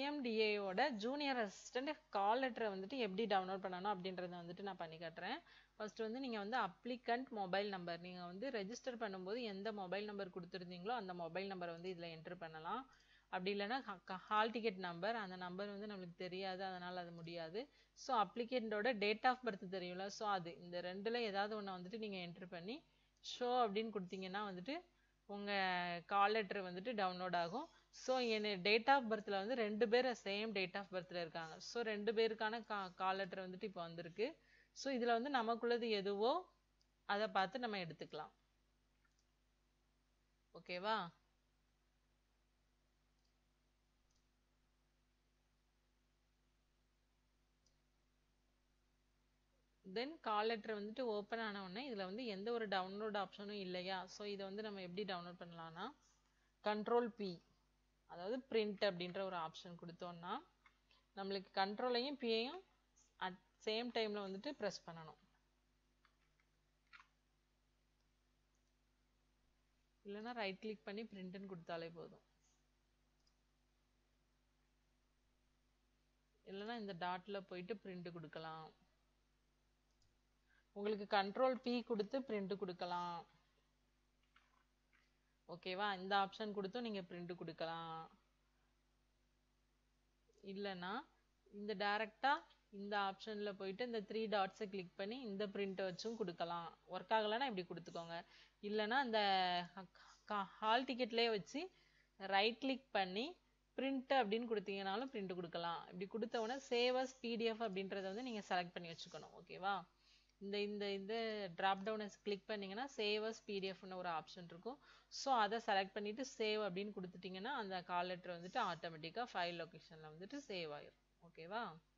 ஐஎம்டிஏயோட junior assistant கால் லெட்டரை வந்துட்டு எப்படி டவுன்லோட் பண்ணணும் அப்படின்றத வந்துட்டு நான் பண்ணி காட்டுறேன் ஃபர்ஸ்ட் வந்து நீங்கள் வந்து அப்ளிகண்ட் மொபைல் நம்பர் நீங்கள் வந்து ரெஜிஸ்டர் பண்ணும்போது எந்த மொபைல் நம்பர் கொடுத்துருந்தீங்களோ அந்த மொபைல் நம்பரை வந்து இதில் என்டர் பண்ணலாம் அப்படி இல்லைன்னா ஹால் டிக்கெட் நம்பர் அந்த நம்பர் வந்து நம்மளுக்கு தெரியாது அதனால் அது முடியாது ஸோ அப்ளிகேண்டோட டேட் ஆஃப் பர்த் தெரியும்ல ஸோ அது இந்த ரெண்டில் ஏதாவது ஒன்று வந்துட்டு நீங்கள் என்டர் பண்ணி ஷோ அப்படின்னு கொடுத்தீங்கன்னா வந்துட்டு உங்கள் கால் லெட்டர் வந்துட்டு டவுன்லோட் ஆகும் ஸோ என்ன டேட் ஆஃப் பர்த்தில் வந்து ரெண்டு பேர் சேம் டேட் ஆஃப் பர்த்தில் இருக்காங்க ஸோ ரெண்டு பேருக்கான கா கால் லெட்டர் வந்துட்டு இப்போ வந்திருக்கு ஸோ இதில் வந்து நமக்குள்ளது எதுவோ அதை பார்த்து நம்ம எடுத்துக்கலாம் ஓகேவா தென் கால் லெட்டர் வந்துட்டு ஓப்பன் ஆன உடனே இதில் வந்து எந்த ஒரு டவுன்லோட் ஆப்ஷனும் இல்லையா ஸோ இதை வந்து நம்ம எப்படி டவுன்லோட் பண்ணலாம்னா கண்ட்ரோல் பி அதாவது பிரிண்ட் அப்படின்ற ஒரு ஆப்ஷன் கொடுத்தோம்னா நம்மளுக்கு கண்ட்ரோலையும் பியையும் அட் சேம் டைமில் வந்துட்டு ப்ரெஸ் பண்ணணும் இல்லைன்னா ரைட் கிளிக் பண்ணி பிரிண்ட்னு கொடுத்தாலே போதும் இல்லைன்னா இந்த டாட்டில் போயிட்டு பிரிண்ட் கொடுக்கலாம் உங்களுக்கு கண்ட்ரோல் பி கொடுத்து பிரிண்ட் கொடுக்கலாம் ஓகேவா இந்த ஆப்ஷன் கொடுத்தும் நீங்க பிரிண்ட் கொடுக்கலாம் இல்லைன்னா இந்த டைரக்டா இந்த ஆப்ஷன்ல போயிட்டு இந்த த்ரீ டாட்ஸை கிளிக் பண்ணி இந்த பிரிண்ட் வச்சும் கொடுக்கலாம் ஒர்க் ஆகலைன்னா இப்படி கொடுத்துக்கோங்க இல்லைன்னா இந்த ஹால் டிக்கெட்லேயே வச்சு ரைட் கிளிக் பண்ணி பிரிண்ட் அப்படின்னு கொடுத்தீங்கனாலும் பிரிண்ட் கொடுக்கலாம் இப்படி கொடுத்த உடனே சேவஸ் பிடிஎஃப் அப்படின்றத வந்து நீங்க செலக்ட் பண்ணி வச்சுக்கணும் ஓகேவா இந்த இந்த இந்த ட்ராப் டவுனை கிளிக் பண்ணீங்கன்னா சேவஸ் பிடிஎஃப்னு ஒரு ஆப்ஷன் இருக்கும் ஸோ அதை செலக்ட் பண்ணிட்டு சேவ் அப்படின்னு கொடுத்துட்டீங்கன்னா அந்த கால் லெட்டர் வந்துட்டு ஆட்டோமேட்டிக்காக ஃபைல் லொக்கேஷனில் வந்துட்டு சேவ் ஆயிரும் ஓகேவா